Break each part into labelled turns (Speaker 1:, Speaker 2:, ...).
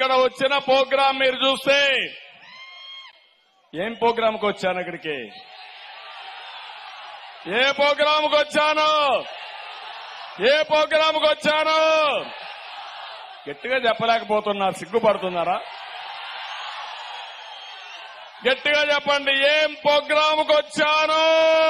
Speaker 1: ఇక్కడ వచ్చిన ప్రోగ్రాం మీరు చూస్తే ఏం ప్రోగ్రాంకి వచ్చాను ఇక్కడికి ఏ ప్రోగ్రాంకి వచ్చాను ఏ ప్రోగ్రాంకి వచ్చాను గట్టిగా చెప్పలేకపోతున్నారు సిగ్గుపడుతున్నారా గట్టిగా చెప్పండి ఏం ప్రోగ్రాంకి వచ్చాను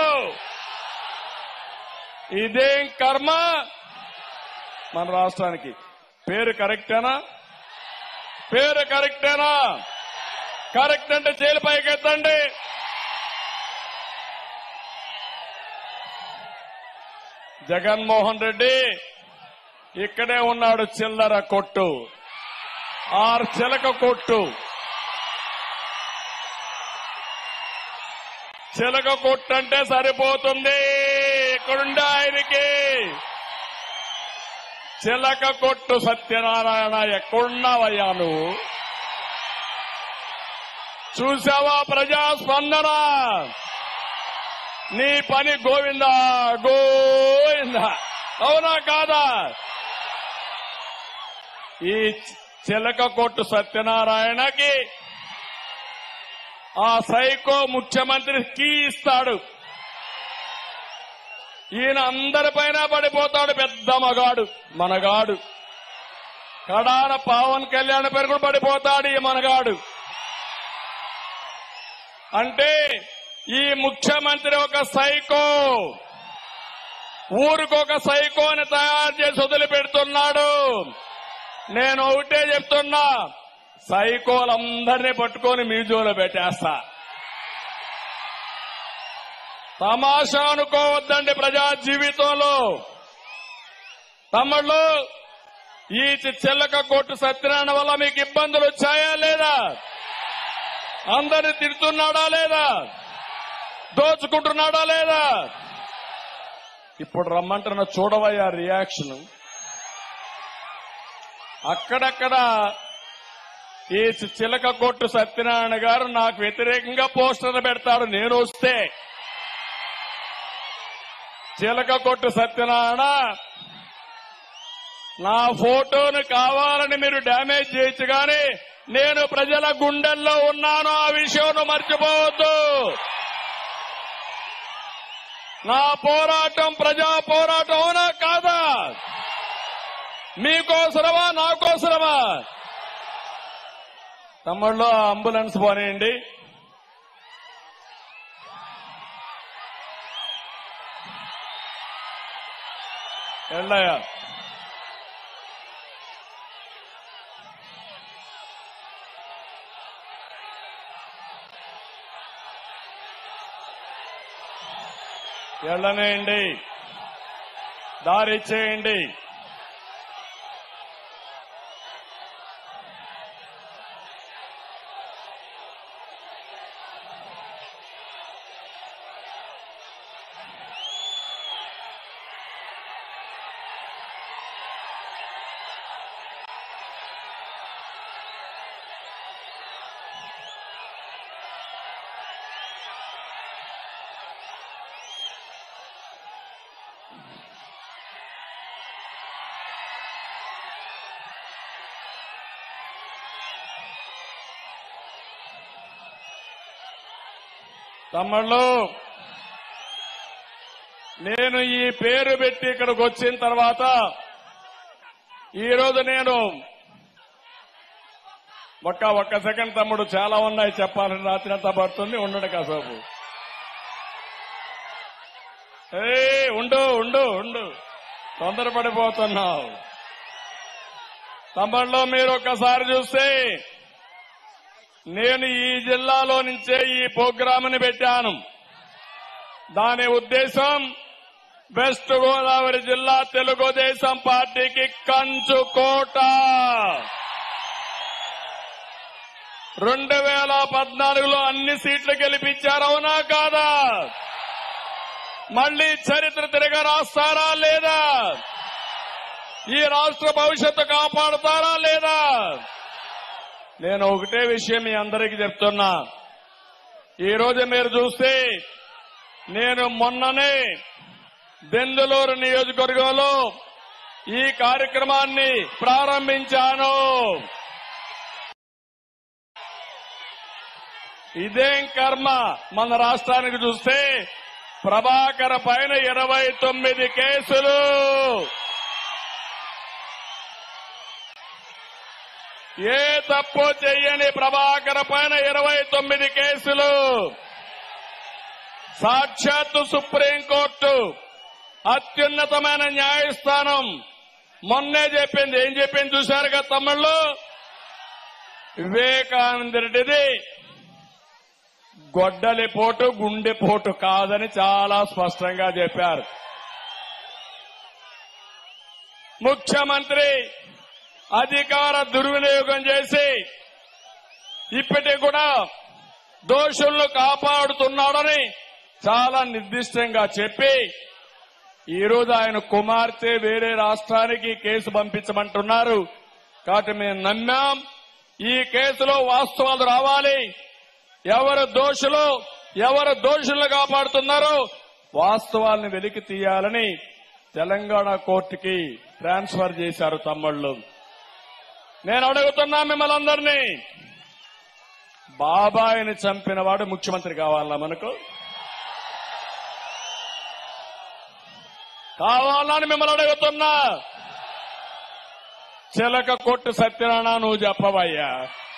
Speaker 1: ఇదేం కర్మ మన రాష్ట్రానికి పేరు కరెక్టేనా పేరు కరెక్టేనా కరెక్ట్ అంటే చేలు పైకెత్తండి జగన్మోహన్ రెడ్డి ఇక్కడే ఉన్నాడు చిల్లర కొట్టు ఆరు చిలక కొట్టు చిలక కొట్టు అంటే సరిపోతుంది ఇక్కడుండే ఆయనకి చిలక కొట్టు సత్యనారాయణ ఎక్కడున్నావయ్యా నువ్వు చూసావా ప్రజా స్పందన నీ పని గోవిందా గోవిందా అవునా కాదా ఈ చిలక కొట్టు సత్యనారాయణకి ఆ సైకో ముఖ్యమంత్రి కీ ఇస్తాడు ఈయన అందరిపైన పడిపోతాడు పెద్ద మగాడు మనగాడు కడాన పవన్ కళ్యాణ్ పేరు కూడా పడిపోతాడు ఈ మనగాడు అంటే ఈ ముఖ్యమంత్రి ఒక సైకో ఊరికొక సైకోని తయారు చేసి వదిలిపెడుతున్నాడు నేను ఒకటే చెప్తున్నా సైకోలందరినీ పట్టుకొని మ్యూజియంలో పెట్టేస్తా తమాషా అనుకోవద్దండి ప్రజా జీవితంలో తమ్ముళ్ళు ఈ చిల్లక కొట్టు సత్యనారాయణ వల్ల మీకు ఇబ్బందులు వచ్చాయా లేదా అందరిని తిడుతున్నాడా లేదా దోచుకుంటున్నాడా లేదా ఇప్పుడు రమ్మంటున్న చూడవయ్యా రియాక్షన్ అక్కడక్కడ ఈ చిలక కొట్టు సత్యనారాయణ గారు నాకు వ్యతిరేకంగా పోస్టర్లు పెడతాడు నేను వస్తే చిలక కొట్టు సత్యనారాయణ నా ఫోటోను కావాలని మీరు డ్యామేజ్ చేయొచ్చు కానీ నేను ప్రజల గుండెల్లో ఉన్నాను ఆ విషయం మర్చిపోవద్దు నా పోరాటం ప్రజా పోరాటం అవునా కాదా మీకోసరమా నాకోసరమా తమ్ముళ్ళు ఆ అంబులెన్స్ పోనీయండి వెళ్ళయ్యా వెళ్ళనేయండి దారి ఇచ్చేయండి తమ్ముళ్ళు నేను ఈ పేరు పెట్టి ఇక్కడికి వచ్చిన తర్వాత ఈ రోజు నేను ఒక్క ఒక్క సెకండ్ తమ్ముడు చాలా ఉన్నాయి చెప్పాలని రాత్రి అంతా పడుతుంది ఉండడు కాసేపు ఏ ఉండు ఉండు ఉండు తొందరపడిపోతున్నావు తమ్ముళ్ళు మీరు ఒక్కసారి చూస్తే నేను ఈ జిల్లాలో నుంచే ఈ ప్రోగ్రామ్ని పెట్టాను దాని ఉద్దేశం వెస్ట్ గోదావరి జిల్లా తెలుగుదేశం పార్టీకి కంచుకోట రెండు వేల పద్నాలుగులో అన్ని సీట్లు గెలిపించారు అవునా కాదా మళ్లీ చరిత్ర తిరగ రాస్తారా లేదా ఈ రాష్ట్ర భవిష్యత్తు కాపాడుతారా లేదా నేను ఒకటే విషయం మీ అందరికీ చెప్తున్నా ఈ రోజు మీరు చూస్తే నేను మొన్ననే దెందులూరు నియోజకవర్గంలో ఈ కార్యక్రమాన్ని ప్రారంభించాను ఇదేం కర్మ మన రాష్ట్రానికి చూస్తే ప్రభాకర్ పైన ఇరవై తొమ్మిది కేసులు ఏ తప్పు చెయ్యని ప్రభాకర్ పైన ఇరవై తొమ్మిది కేసులు సాక్షాత్తు సుప్రీంకోర్టు అత్యున్నతమైన న్యాయస్థానం మొన్నే చెప్పింది ఏం చెప్పింది చూశారుగా తమిళ్లో వివేకానంద రెడ్డిది గొడ్డలిపోటు గుండెపోటు కాదని చాలా స్పష్టంగా చెప్పారు ముఖ్యమంత్రి అధికార దుర్వినియోగం చేసి ఇప్పటికి కూడా దోషులను కాపాడుతున్నాడని చాలా నిర్దిష్టంగా చెప్పి ఈ రోజు ఆయన కుమార్తె వేరే రాష్ట్రానికి కేసు పంపించమంటున్నారు కాబట్టి మేము నమ్మాం ఈ కేసులో వాస్తవాలు రావాలి ఎవరు దోషులు ఎవరు దోషులను కాపాడుతున్నారో వాస్తవాలను వెలికి తీయాలని తెలంగాణ కోర్టుకి ట్రాన్స్ఫర్ చేశారు తమ్ముళ్ళు నేను అడుగుతున్నా మిమ్మల్ని అందరినీ బాబాయిని చంపిన వాడు ముఖ్యమంత్రి కావాలా మనకు కావాలని మిమ్మల్ని అడుగుతున్నా చిలక కొట్టు సత్యనారాయణ నువ్వు చెప్పవయ్యా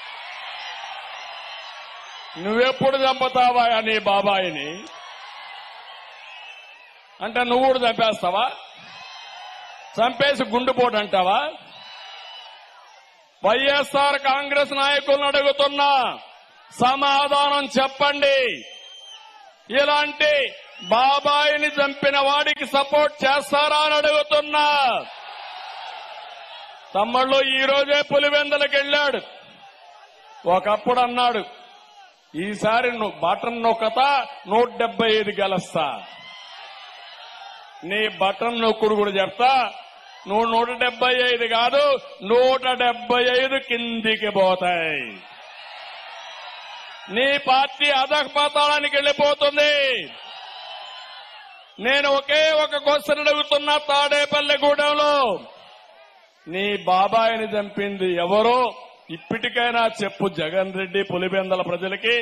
Speaker 1: నువ్వెప్పుడు చంపుతావా నీ బాబాయిని అంటే నువ్వు కూడా చంపేస్తావా చంపేసి గుండుపోటు అంటావా వైఎస్ఆర్ కాంగ్రెస్ నాయకులను అడుగుతున్నా సమాధానం చెప్పండి ఇలాంటి బాబాయిని చంపిన వాడికి సపోర్ట్ చేస్తారా అని అడుగుతున్నా తమ్ముళ్ళు ఈ రోజే పులివెందలకు వెళ్ళాడు ఒకప్పుడు అన్నాడు ఈసారి నువ్వు బటన్ నొక్కతా నూట డెబ్బై ఐదు గెలుస్తా నీ బటన్ నొక్కుడు కూడా చెప్తా నువ్వు నూట డెబ్బై ఐదు కాదు నూట డెబ్బై ఐదు కిందికి పోతాయి నీ పార్టీ అధపతాళానికి వెళ్ళిపోతుంది నేను ఒకే ఒక క్వశ్చన్ అడుగుతున్నా తాడేపల్లిగూడెంలో నీ బాబాయిని చంపింది ఎవరో ఇప్పటికైనా చెప్పు జగన్ రెడ్డి పులిబెందల ప్రజలకి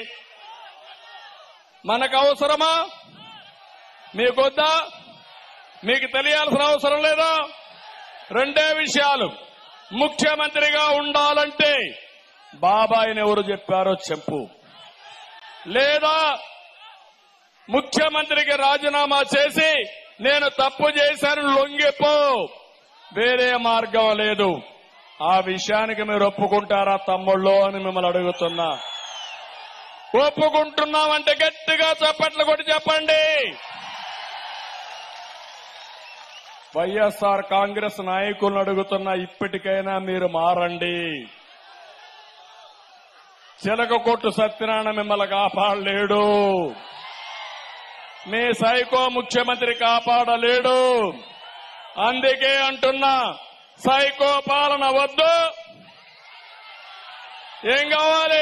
Speaker 1: మనకు అవసరమా మీకొద్దా మీకు తెలియాల్సిన అవసరం లేదా రెండే విషయాలు ముఖ్యమంత్రిగా ఉండాలంటే బాబాయిని ఎవరు చెప్పారో చెప్పు లేదా ముఖ్యమంత్రికి రాజీనామా చేసి నేను తప్పు చేశాను లొంగిపో వేరే మార్గం లేదు ఆ విషయానికి మీరు ఒప్పుకుంటారా తమ్ముళ్ళు అని మిమ్మల్ని అడుగుతున్నా ఒప్పుకుంటున్నామంటే గట్టిగా చప్పట్లు కొట్టి చెప్పండి వైఎస్ఆర్ కాంగ్రెస్ నాయకులను అడుగుతున్నా ఇప్పటికైనా మీరు మారండి చిలక కొట్టు సత్యనారాయణ మిమ్మల్ని కాపాడలేడు మీ సైకో ముఖ్యమంత్రి కాపాడలేడు అందుకే అంటున్నా సైకో పాలన వద్దు ఏం కావాలి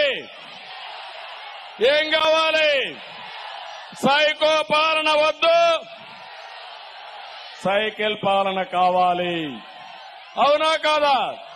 Speaker 1: ఏం కావాలి సైకో పాలన వద్దు సైకిల్ పాలన కావాలి అవునా కాదా